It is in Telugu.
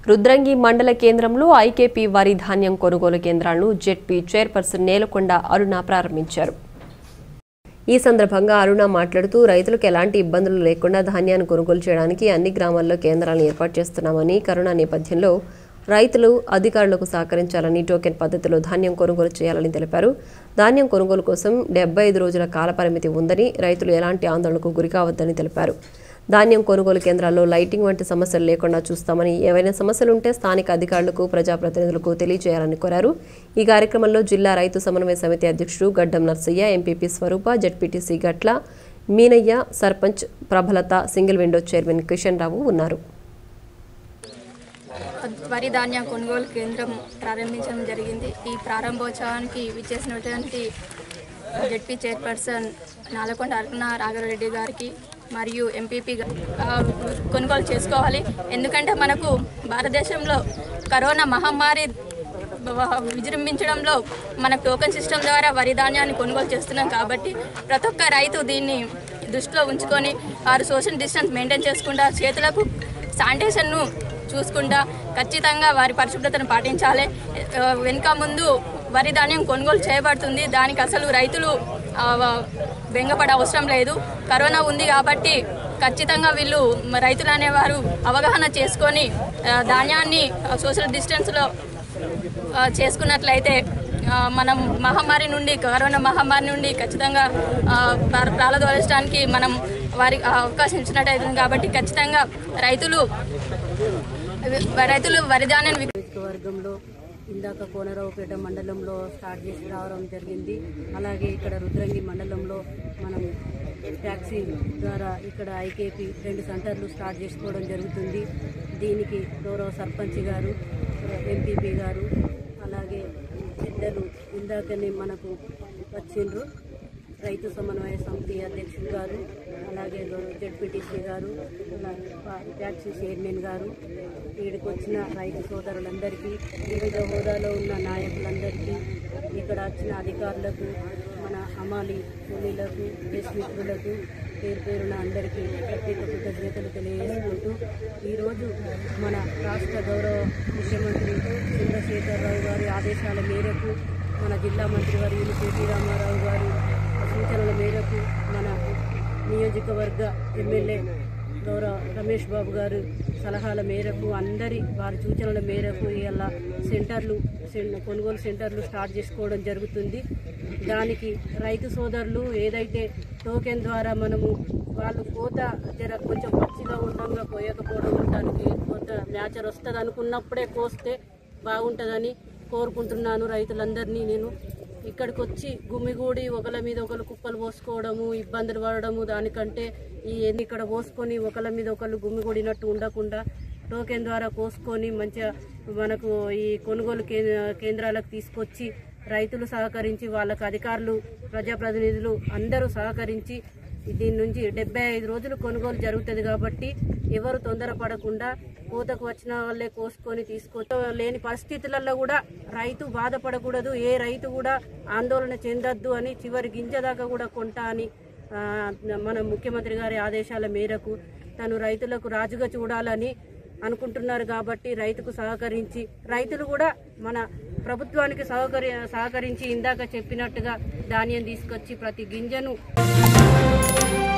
రుద్రంగి మండల కేంద్రంలో ఐకేపీ వరి ధాన్యం కొనుగోలు కేంద్రాలను జెడ్పీ చైర్పర్సన్ నేలకొండ అరుణ ప్రారంభించారు ఈ సందర్భంగా అరుణ మాట్లాడుతూ రైతులకు ఎలాంటి ఇబ్బందులు లేకుండా ధాన్యాన్ని కొనుగోలు చేయడానికి అన్ని గ్రామాల్లో కేంద్రాలను ఏర్పాటు చేస్తున్నామని కరోనా నేపథ్యంలో రైతులు అధికారులకు సహకరించాలని టోకెన్ పద్ధతిలో ధాన్యం కొనుగోలు చేయాలని తెలిపారు ధాన్యం కొనుగోలు కోసం డెబ్బై ఐదు రోజుల కాలపరిమితి ఉందని రైతులు ఎలాంటి ఆందోళనకు గురికావద్దని తెలిపారు ధాన్యం కొనుగోలు కేంద్రాల్లో లైటింగ్ వంటి సమస్యలు లేకుండా చూస్తామని ఏవైనా సమస్యలు ఉంటే స్థానిక అధికారులకు ప్రజాప్రతినిధులకు తెలియజేయాలని కోరారు ఈ కార్యక్రమంలో జిల్లా రైతు సమన్వయ సమితి అధ్యక్షుడు గడ్డం Narsaiah MPP Swarupa ZPTC Gatla Meenaiah sarpanch Prabhalatha single window chairman Kishan Rao ఉన్నారు వరి ధాన్యం కొనుగోలు కేంద్రం ప్రారంభించడం జరిగింది ఈ ప్రారంభోత్సవానికి విచ్చేసినటువంటి జడ్పీ చైర్పర్సన్ నాలకొండ అర్పణ రాఘవరెడ్డి గారికి మరియు ఎంపీపీ కొనుగోలు చేసుకోవాలి ఎందుకంటే మనకు భారతదేశంలో కరోనా మహమ్మారి వ- విజృంభించడంలో మన టోకెన్ సిస్టమ్ ద్వారా వరి ధాన్యాన్ని కొనుగోలు చేస్తున్నాం కాబట్టి ప్రతి ఒక్క రైతు దీన్ని దృష్టిలో ఉంచుకొని వారు సోషల్ డిస్టెన్స్ మెయింటైన్ చేసుకుంటా చేతులకు శానిటేషన్ను చూసుకుంటా ఖచ్చితంగా వారి పరిశుభ్రతను పాటించాలి ఆ, వెనుక ముందు వరి ధాన్యం కొనుగోలు చేయబడుతుంది దానికి అసలు రైతులు ఆ, వ- బెంగపడే అవసరం లేదు కరోనా ఉంది కాబట్టి ఖచ్చితంగా వీళ్ళు మ- రైతులు అనేవారు అవగాహన చేసుకొని ఆ, ధాన్యాన్ని ఆ, సోషల్ డిస్టెన్స్లో ఆ, చేసుకున్నట్లయితే ఆ, మనం మహమ్మారి నుండి కరోనా మహమ్మారి నుండి ఖచ్చితంగా ఆ, ప్రా- ప్రారంభించడానికి మనం వారికి అవకాశం ఇచ్చినట్టయితుంది కాబట్టి ఖచ్చితంగా రైతులు రైతులు వరి ధాన్యాన్ని విక్- నియోజకవర్గంలో ఇందాక కోనరావుపేట మండలంలో స్టార్ట్ చేసి రావడం జరిగింది అలాగే ఇక్కడ రుద్రంగి మండలంలో మనం ట్యాక్సీ ద్వారా ఇక్కడ ఐకేపీ రెండు సెంటర్లు స్టార్ట్ చేసుకోవడం జరుగుతుంది దీనికి గౌరవ సర్పంచ్ గారు ఎంపీపీ గారు అలాగే పెద్దలు ఇందాకనే మనకు వచ్చిండ్రు రైతు సమన్వయ సమితి అధ్యక్షులు గారు అలాగే గౌరవ జడ్పీటీసీ గారు అలాగే పా- ట్యాక్సీ చైర్మన్ గారు వీడికి వచ్చిన రైతు సోదరులందరికీ వివిధ హోదాలో ఉన్న నాయకులందరికీ ఇక్కడ వచ్చిన అధికారులకు మన హమాలి కూలీలకు ప్రెస్ మిత్రులకు పేరు పేరున అందరికీ ప్రత్యేక కృతజ్ఞతలు తెలియజేసుకుంటూ ఈరోజు మన రాష్ట్ర గౌరవ ముఖ్యమంత్రి చంద్రశేఖరరావు గారి ఆదేశాల మేరకు మన జిల్లా మంత్రివర్యులు కేటీ రామారావు గారి సూచనల మేరకు మన నియోజకవర్గ ఎమ్మెల్యే గౌరవ రమేష్ బాబు గారు సలహాల మేరకు అందరి వారి సూచనల మేరకు ఇలా సెంటర్లు సెన్- కొనుగోలు సెంటర్లు స్టార్ట్ చేసుకోవడం జరుగుతుంది దానికి రైతు సోదరులు ఏదైతే టోకెన్ ద్వారా మనము వాళ్ళు కోత జర కొంచెం పచ్చిగా ఉండగా కోయకపోవడం దానికి కోత మ్యాచర్ వస్తుంది అనుకున్నప్పుడే కోస్తే బాగుంటుందని కోరుకుంటున్నాను రైతులందరినీ నేను ఇక్కడికి వచ్చి గుమ్మిగూడి ఒకళ్ళ మీద ఒకరు కుప్పలు పోసుకోవడము ఇబ్బందులు పడడము దానికంటే ఈ ఎన్ని ఇక్కడ పోసుకొని ఒకళ్ళ మీద ఒకళ్ళు గుమ్మిగూడినట్టు ఉండకుండా టోకెన్ ద్వారా కోసుకొని మంచిగా మనకు ఈ కొనుగోలు కే- కేంద్రాలకు తీసుకొచ్చి రైతులు సహకరించి వాళ్ళకు అధికారులు ప్రజాప్రతినిధులు అందరూ సహకరించి దీని నుంచి డెబ్బై ఐదు రోజులు కొనుగోలు జరుగుతుంది కాబట్టి ఎవరు తొందరపడకుండా కోతకు వచ్చిన వాళ్ళే కోసుకొని తీసుకో లేని పరిస్థితులలో కూడా రైతు బాధపడకూడదు ఏ రైతు కూడా ఆందోళన చెందొద్దు అని చివరి గింజ దాకా కూడా కొంటా అని ఆ, మన ముఖ్యమంత్రి గారి ఆదేశాల మేరకు తను రైతులకు రాజుగా చూడాలని అనుకుంటున్నారు కాబట్టి రైతుకు సహకరించి రైతులు కూడా మన ప్రభుత్వానికి సహకరి సహకరించి ఇందాక చెప్పినట్టుగా ధాన్యం తీసుకొచ్చి ప్రతి గింజను